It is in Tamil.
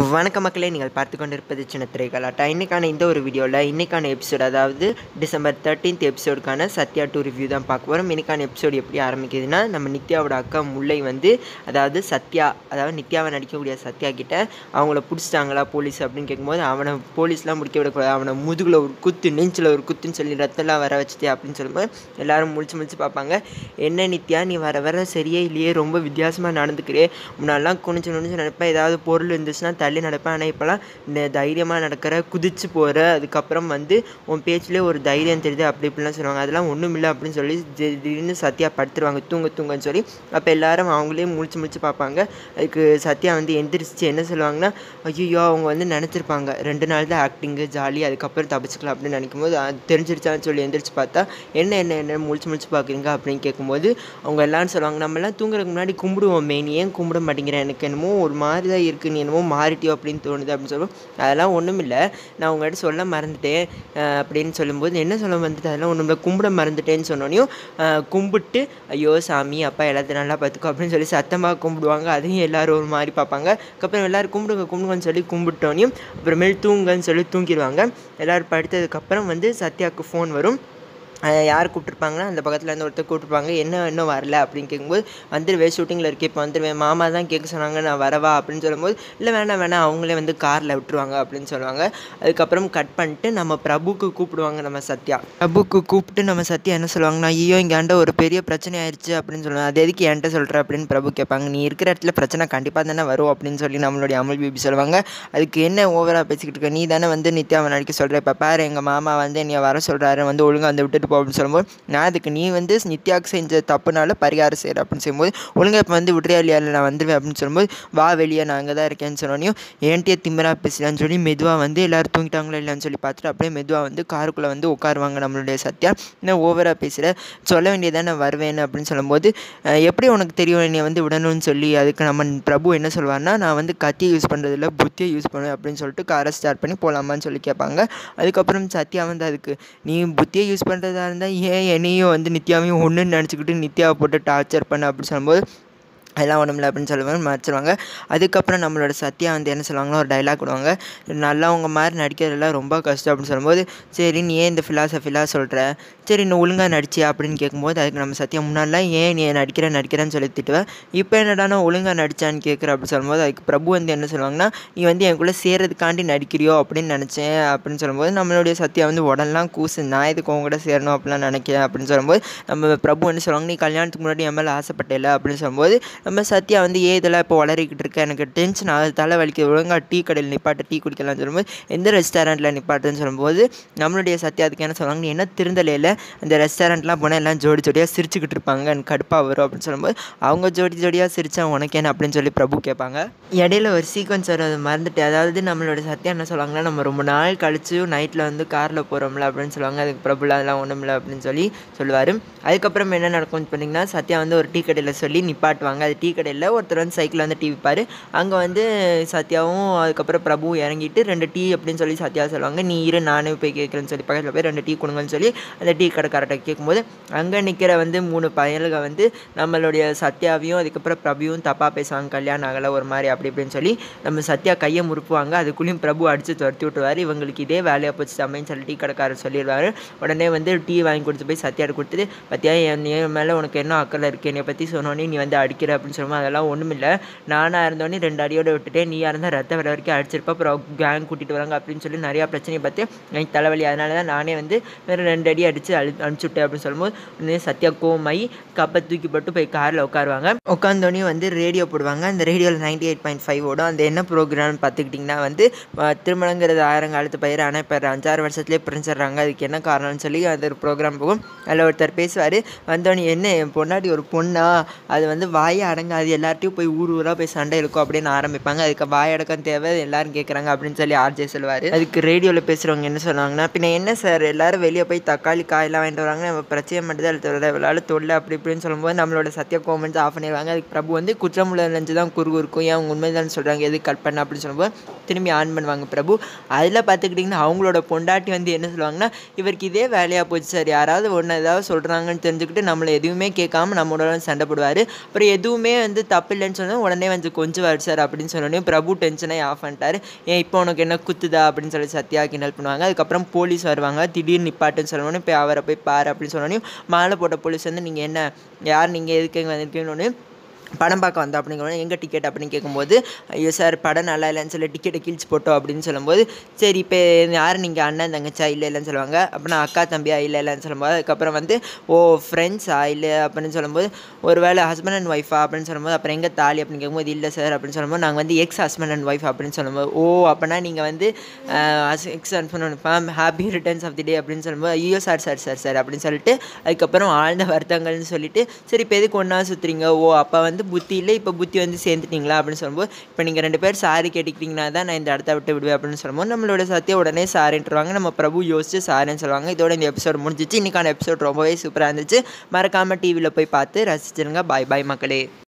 வணக்க மக்களே நீங்கள் பார்த்து கொண்டிருப்பது சின்ன திரைகளாட்டா இன்றைக்கான இந்த ஒரு வீடியோவில் இன்றைக்கான எபிசோட் அதாவது டிசம்பர் தேர்ட்டீன்த் எபிசோடுக்கான சத்யா டூ ரிவ்யூ தான் பார்க்க போகிறோம் இன்றைக்கான எபிசோடு எப்படி ஆரம்பிக்குதுன்னா நம்ம நித்யாவோட அக்கா முல்லை வந்து அதாவது சத்யா அதாவது நித்யாவை நடிக்கக்கூடிய சத்யா கிட்ட அவங்கள பிடிச்சிட்டாங்களா போலீஸ் அப்படின்னு கேட்கும்போது அவனை போலீஸ்லாம் முடிக்க விடக்கூடாது அவனை முதுகில் ஒரு குத்து நெஞ்சில் ஒரு குத்துன்னு சொல்லி ரத்தம்லாம் வர வச்சுட்டே அப்படின்னு சொல்லும்போது எல்லாரும் முழிச்சு முழிச்சு பார்ப்பாங்க என்ன நித்யா நீ வர வர சரியே இல்லையே ரொம்ப வித்தியாசமாக நடந்துக்கிறே முன்னாடிலாம் குனிஞ்சு குனிஞ்சு நடப்பேன் ஏதாவது பொருள் இருந்துச்சுன்னா தள்ளி நடப்பேன் ஆனால் இப்போலாம் இந்த தைரியமாக நடக்கிற குதிச்சு போகிற அதுக்கப்புறம் வந்து உன் பேச்சிலே ஒரு தைரியம் தெரியுது அப்படி இப்படிலாம் சொல்லுவாங்க அதெல்லாம் ஒன்றும் இல்லை அப்படின்னு சொல்லி தி- திடீர்னு சத்யா படுத்துருவாங்க தூங்க தூங்கன்னு சொல்லி அப்போ எல்லாரும் அவங்களே முழிச்சு முழிச்சு பார்ப்பாங்க அதுக்கு சத்யா வந்து எந்திரிச்சு என்ன சொல்லுவாங்கன்னா ஐயோ அவங்க வந்து நினச்சிருப்பாங்க ரெண்டு நாள் தான் ஆக்டிங்கு ஜாலி அதுக்கப்புறம் தப்பிச்சுக்கலாம் அப்படின்னு நினைக்கும் போது அது தெரிஞ்சிருச்சான்னு சொல்லி எந்திரிச்சு பார்த்தா என்ன என்ன என்ன முழிச்சு முழிச்சு பார்க்குறீங்க அப்படின்னு கேட்கும்போது அவங்க எல்லாரும் சொல்லுவாங்க நம்மலாம் தூங்குறதுக்கு முன்னாடி கும்பிடுவோமே நீ ஏன் கும்பிட மாட்டேங்கிற எனக்கு என்னமோ ஒரு மாதிரி தான் இருக்குது நீ என்னமோ மாறிட்டியோ அப்படின்னு தோணுது அப்படின்னு சொல்லுவோம் அதெல்லாம் ஒன்றும் இல்லை நான் உங்கள்கிட்ட சொல்ல மறந்துட்டேன் அஹ் அப்படின்னு சொல்லும்போது என்ன சொல்ல வந்துட்டு அதெல்லாம் ஒன்றும் இல்லை கும்பிட மறந்துட்டேன்னு சொன்னோனையும் அஹ் கும்பிட்டு ஐயோ சாமி அப்பா எல்லாத்தையும் நல்லா பார்த்துக்கோ அப்படின்னு சொல்லி சத்தமாக கும்பிடுவாங்க அதையும் எல்லாரும் ஒரு மாதிரி பார்ப்பாங்க அதுக்கப்புறம் எல்லாரும் கும்பிடுங்க கும்பிடுங்கன்னு சொல்லி கும்பிட்டோனையும் அப்புறமேல் தூங்குங்கன்னு சொல்லி தூங்கிடுவாங்க எல்லோரும் படுத்ததுக்கப்புறம் வந்து சத்யாவுக்கு ஃபோன் வரும் அஹ் யார் கூப்பிட்ருப்பாங்கன்னா அந்த பக்கத்தில் இருந்து ஒருத்தர் கூப்பிட்ருப்பாங்க என்ன இன்னும் வரல அப்படின்னு கேட்கும்போது வந்துடுவேன் ஷூட்டிங்கில் இருக்கே இப்போ வந்துடுவேன் மாமா தான் கேட்க சொன்னாங்க நான் வரவா அப்படின்னு சொல்லும்போது இல்லை வேணாம் வேணாம் அவங்களே வந்து காரில் விட்டுருவாங்க அப்படின்னு சொல்லுவாங்க அதுக்கப்புறம் கட் பண்ணிட்டு நம்ம பிரபுக்கு கூப்பிடுவாங்க நம்ம சத்யா பிரபுக்கு கூப்பிட்டு நம்ம சத்யா என்ன சொல்லுவாங்கன்னா ஐயோ இங்காண்ட ஒரு பெரிய பிரச்சனை ஆயிடுச்சு அப்படின்னு சொல்லுவாங்க அது எதுக்கு என்கிட்ட சொல்கிற அப்படின்னு பிரபு கேட்பாங்க நீ இருக்கிற இடத்துல பிரச்சனை கண்டிப்பாக தானே வரும் அப்படின்னு சொல்லி நம்மளுடைய அமல் பிபி சொல்லுவாங்க அதுக்கு என்ன ஓவராக பேசிக்கிட்டு இருக்க நீ தானே வந்து நித்யாவை நடிக்க சொல்கிற இப்போ பாரு எங்கள் மாமா வந்து என்னை வர சொல்கிறாரு வந்து ஒழுங்கா வந்து விட்டுட்டு போ அப்படின்னு சொல்லும்போது நான் அதுக்கு நீ வந்து நித்யாவுக்கு செஞ்ச தப்புனால பரிகாரம் செய்கிற அப்படின்னு சொல்லும்போது ஒழுங்கா இப்போ வந்து விட்றியா இல்லையா இல்லை நான் வந்துடுவேன் அப்படின்னு சொல்லும்போது வா வெளியே நான் அங்கே தான் இருக்கேன்னு சொன்னோனையும் ஏன்ட்டியே திமிரா பேசலான்னு சொல்லி மெதுவாக வந்து எல்லோரும் தூங்கிட்டாங்களா இல்லைன்னு சொல்லி பார்த்துட்டு அப்படியே மெதுவாக வந்து காருக்குள்ளே வந்து உட்காருவாங்க நம்மளுடைய சத்யா இன்னும் ஓவராக பேசுகிற சொல்ல வேண்டியதாக நான் வருவேன் அப்படின்னு சொல்லும்போது அஹ், எப்படி உனக்கு தெரியும் என்னை வந்து விடணும்னு சொல்லி அதுக்கு நம்ம பிரபு என்ன சொல்வார்னா நான் வந்து கத்தியை யூஸ் பண்ணுறதில்ல புத்தியை யூஸ் பண்ணுவேன் அப்படின்னு சொல்லிட்டு காரை ஸ்டார்ட் பண்ணி போகலாமான்னு சொல்லி கேட்பாங்க அதுக்கப்புறம் சத்யா வந்து அதுக்கு நீ புத்தியை யூஸ் பண்ணுறதா இருந்தால் ஏன் என்னையும் வந்து நித்யாவையும் ஒன்றுன்னு நினச்சிக்கிட்டு நித்யாவை போட்டு டார்ச்சர் பண்ண அப்படின்னு சொல்லும்போது அதெல்லாம் ஒன்றுமில்ல அப்படின்னு சொல்லுவாங்க மறைச்சிருவாங்க அதுக்கப்புறம் நம்மளோட சத்யா வந்து என்ன சொல்லுவாங்கன்னா ஒரு டைலாக் விடுவாங்க நல்லவங்க மாதிரி நடிக்கிறதெல்லாம் ரொம்ப கஷ்டம் அப்படின்னு சொல்லும்போது சரி நீ ஏன் இந்த ஃபிலாசபிலாம் சொல்கிற சரி நீ ஒழுங்காக நடிச்சியா அப்படின்னு கேட்கும்போது அதுக்கு நம்ம சத்யா முன்னாடிலாம் ஏன் நீ நடிக்கிற நடிக்கிறேன்னு சொல்லி திட்டுவேன் இப்போ என்னடா நான் ஒழுங்காக நடிச்சான்னு கேட்குற அப்படின்னு சொல்லும்போது அதுக்கு பிரபு வந்து என்ன சொல்லுவாங்கன்னா நீ வந்து எனக்குள்ளே சேர்றதுக்காண்டி நடிக்கிறியோ அப்படின்னு நினச்சேன் அப்படின்னு சொல்லும்போது நம்மளுடைய சத்யா வந்து உடனெலாம் கூசு நான் இதுக்கு உங்க கூட சேரணும் அப்படிலாம் நினைக்கிறேன் அப்படின்னு சொல்லும்போது நம்ம பிரபு என்ன சொல்லுவாங்க நீ கல்யாணத்துக்கு முன்னாடி என் மேலே ஆசைப்பட்டேல அப்படின்னு சொல்லும்போது நம்ம சத்யா வந்து ஏ இதெல்லாம் இப்போ வளரிக்கிட்டு இருக்க எனக்கு டென்ஷன் ஆகுது தலை வலிக்குது ஒழுங்காக டீ கடையில் நிப்பாட்டு டீ குடிக்கலாம்னு சொல்லும்போது எந்த ரெஸ்டாரண்ட்டில் நிப்பாட்டுன்னு சொல்லும்போது நம்மளுடைய சத்யா அதுக்கு என்ன சொல்லுவாங்க நீ என்ன திருந்தலையில் அந்த ரெஸ்டாரண்ட்லாம் போனால் எல்லாம் ஜோடி ஜோடியாக சிரிச்சுக்கிட்டு இருப்பாங்க எனக்கு கடுப்பாக வரும் அப்படின்னு சொல்லும்போது அவங்க ஜோடி ஜோடியாக சிரிச்சா உனக்கு என்ன அப்படின்னு சொல்லி பிரபு கேட்பாங்க இடையில ஒரு சீக்வன்ஸ் வரும் அதை மறந்துட்டு அதாவது நம்மளோட சத்யா என்ன சொல்லுவாங்கன்னா நம்ம ரொம்ப நாள் கழிச்சு நைட்டில் வந்து காரில் போகிறோம்ல அப்படின்னு சொல்லுவாங்க அதுக்கு பிரபுல அதெல்லாம் ஒன்றும் இல்லை அப்படின்னு சொல்லி சொல்லுவார் அதுக்கப்புறம் என்ன நடக்கும்னு பண்ணிங்கன்னா சத்யா வந்து ஒரு டீ கடையில் சொல்லி நிப்பாட்டுவாங்க அது டீ கடையில் ஒருத்தர் வந்து சைக்கிள் வந்து டீ விற்பார் அங்கே வந்து சத்யாவும் அதுக்கப்புறம் பிரபுவும் இறங்கிட்டு ரெண்டு டீ அப்படின்னு சொல்லி சத்யா சொல்லுவாங்க நீ இரு நானே போய் கேட்குறேன்னு சொல்லி பக்கத்தில் போய் ரெண்டு டீ கொடுங்கன்னு சொல்லி அந்த டீ கடைக்காரர்கிட்ட கேட்கும்போது அங்கே நிற்கிற வந்து மூணு பயலுக வந்து நம்மளுடைய சத்யாவையும் அதுக்கப்புறம் பிரபுவும் தப்பாக பேசுவாங்க கல்யாணம் ஆகலை ஒரு மாதிரி அப்படி இப்படின்னு சொல்லி நம்ம சத்யா கையை முறுப்புவாங்க அதுக்குள்ளேயும் பிரபு அடித்து துரத்தி விட்டுருவார் இவங்களுக்கு இதே வேலையாக போச்சு தம்பின்னு சொல்லி டீ கடைக்காரர் சொல்லிடுவார் உடனே வந்து டீ வாங்கி கொடுத்து போய் சத்யாட்ட கொடுத்துட்டு பத்தியா என் நீ மேலே உனக்கு என்ன அக்கறை இருக்கு என்னை பற்றி சொன்னோன்னே நீ வந்து அடிக்கிற அப்படின்னு சொல்லும்போது அதெல்லாம் ஒன்றும் இல்லை நானாக இருந்தோடனே ரெண்டு அடியோட விட்டுட்டேன் நீ இருந்தால் ரத்த வர வரைக்கும் அடிச்சிருப்ப அப்புறம் கேங் கூட்டிகிட்டு வராங்க அப்படின்னு சொல்லி நிறையா பிரச்சனையை பார்த்து எனக்கு தலைவலி அதனால தான் நானே வந்து வேறு ரெண்டு அடி அடித்து அழு அனுப்பிச்சுட்டேன் அப்படின்னு சொல்லும்போது உடனே சத்யா கோமாயி கப்பை தூக்கி போட்டு போய் காரில் உட்காருவாங்க உட்காந்தோடனே வந்து ரேடியோ போடுவாங்க அந்த ரேடியோவில் நைன்டி எயிட் பாயிண்ட் ஃபைவ் ஓடும் அந்த என்ன ப்ரோக்ராம்னு பார்த்துக்கிட்டிங்கன்னா வந்து அஹ், திருமணங்கிறது ஆயிரம் காலத்து பயிர் ஆனால் இப்போ அஞ்சாறு வருஷத்துலேயே பிரிஞ்சிடுறாங்க அதுக்கு என்ன காரணம்னு சொல்லி அந்த ஒரு ப்ரோக்ராம் போகும் அதில் ஒருத்தர் பேசுவார் வந்தோடனே என்ன என் பொண்டாட்டி ஒரு பொண்ணா அது வந்து வாயை அடங்காது எல்லார்ட்டையும் போய் ஊர் ஊராக போய் சண்டை இருக்கும் அப்படின்னு ஆரம்பிப்பாங்க அதுக்கு வாய் அடக்கம் தேவை எல்லாரும் கேட்குறாங்க அப்படின்னு சொல்லி ஆர்ஜே சொல்லுவார் அதுக்கு ரேடியோவில் பேசுகிறவங்க என்ன சொல்லுவாங்கன்னா பின்ன என்ன சார் எல்லாரும் வெளியே போய் தக்காளி காயெல்லாம் வாங்கிட்டு வராங்க நம்ம பிரச்சனை மட்டும் தான் தவிர விளாட தொல்லை அப்படி இப்படின்னு சொல்லும்போது நம்மளோட சத்திய கோமெண்ட்ஸ் ஆஃப் பண்ணிடுவாங்க அதுக்கு பிரபு வந்து குற்றமுள்ள லஞ்சு தான் குறுகு இருக்கும் ஏன் அவங்க உண்மைதான் சொல்கிறாங்க எது கட் பண்ண அப்படின்னு சொல்லும்போது திரும்பி ஆன் பண்ணுவாங்க பிரபு அதில் பார்த்துக்கிட்டிங்கன்னா அவங்களோட பொண்டாட்டி வந்து என்ன சொல்லுவாங்கன்னா இவருக்கு இதே வேலையாக போச்சு சார் யாராவது ஒன்று ஏதாவது சொல்கிறாங்கன்னு தெரிஞ்சுக்கிட்டு நம்மளை எதுவுமே கேட்காம நம்மளோட சண்டை போடுவார் அப்புறம் எதுவும் எதுவுமே வந்து தப்பு இல்லைன்னு சொன்னால் உடனே வந்து கொஞ்சம் வாரு சார் அப்படின்னு சொன்னோடனே பிரபு டென்ஷனாகி ஆஃப் பண்ணிட்டாரு ஏன் இப்போ உனக்கு என்ன குத்துதா அப்படின்னு சொல்லி சத்யா கிண்டல் பண்ணுவாங்க அதுக்கப்புறம் போலீஸ் வருவாங்க திடீர்னு நிப்பாட்டுன்னு சொன்னோடனே போய் அவரை போய் பாரு அப்படின்னு சொன்னோடனே மாலை போட்ட போலீஸ் வந்து நீங்கள் என்ன யார் நீங்கள் எதுக்கு இங்கே வந்திருக்கீங்கன்னு படம் பார்க்க வந்தோம் அப்படிங்கிற எங்கே டிக்கெட் அப்படின்னு கேட்கும்போது ஐயோ சார் படம் நல்லா இல்லைன்னு சொல்லி டிக்கெட்டை கிழிச்சு போட்டோம் அப்படின்னு சொல்லும்போது சரி இப்போ யார் நீங்கள் அண்ணன் தங்கச்சா இல்லை இல்லைன்னு சொல்லுவாங்க அப்படின்னா அக்கா தம்பியா இல்லை இல்லைன்னு சொல்லும்போது அதுக்கப்புறம் வந்து ஓ ஃப்ரெண்ட்ஸா இல்லை அப்படின்னு சொல்லும்போது ஒரு வேளை ஹஸ்பண்ட் அண்ட் ஒய்ஃபா அப்படின்னு சொல்லும்போது அப்புறம் எங்கே தாலி அப்படின்னு கேட்கும்போது இல்லை சார் அப்படின்னு சொல்லும்போது நாங்கள் வந்து எக்ஸ் ஹஸ்பண்ட் அண்ட் ஒய்ஃப் அப்படின்னு சொல்லும்போது ஓ அப்போனா நீங்கள் வந்து ex husband ma'am happy returns of the day அப்படின்னு சொல்லும்போது ஐயோ சார் சார் சார் சார் அப்படின்னு சொல்லிட்டு அதுக்கப்புறம் ஆழ்ந்த வருத்தங்கள்னு சொல்லிட்டு சரி இப்போ எதுக்கு ஒன்றா சுற்றுறீங்க ஓ அப்போ வந்து புத்தி இல்லை இப்போ புத்தி வந்து சேர்ந்துட்டீங்களா அப்படின்னு சொல்லும்போது இப்போ நீங்கள் ரெண்டு பேர் சாரி கேட்டுக்கிட்டீங்கன்னா தான் நான் இந்த இடத்த விட்டு விடுவேன் அப்படின்னு சொல்லும்போது நம்மளோட சத்திய உடனே சாரின்ட்டுருவாங்க நம்ம பிரபு யோசிச்சு சாரின்னு சொல்லுவாங்க இதோட இந்த எபிசோட் முடிஞ்சிச்சு இன்றைக்கான எபிசோட் ரொம்பவே சூப்பராக இருந்துச்சு மறக்காமல் டிவியில் போய் பார்த்து ரசிச்சிருங்க பாய் பாய் மக்களே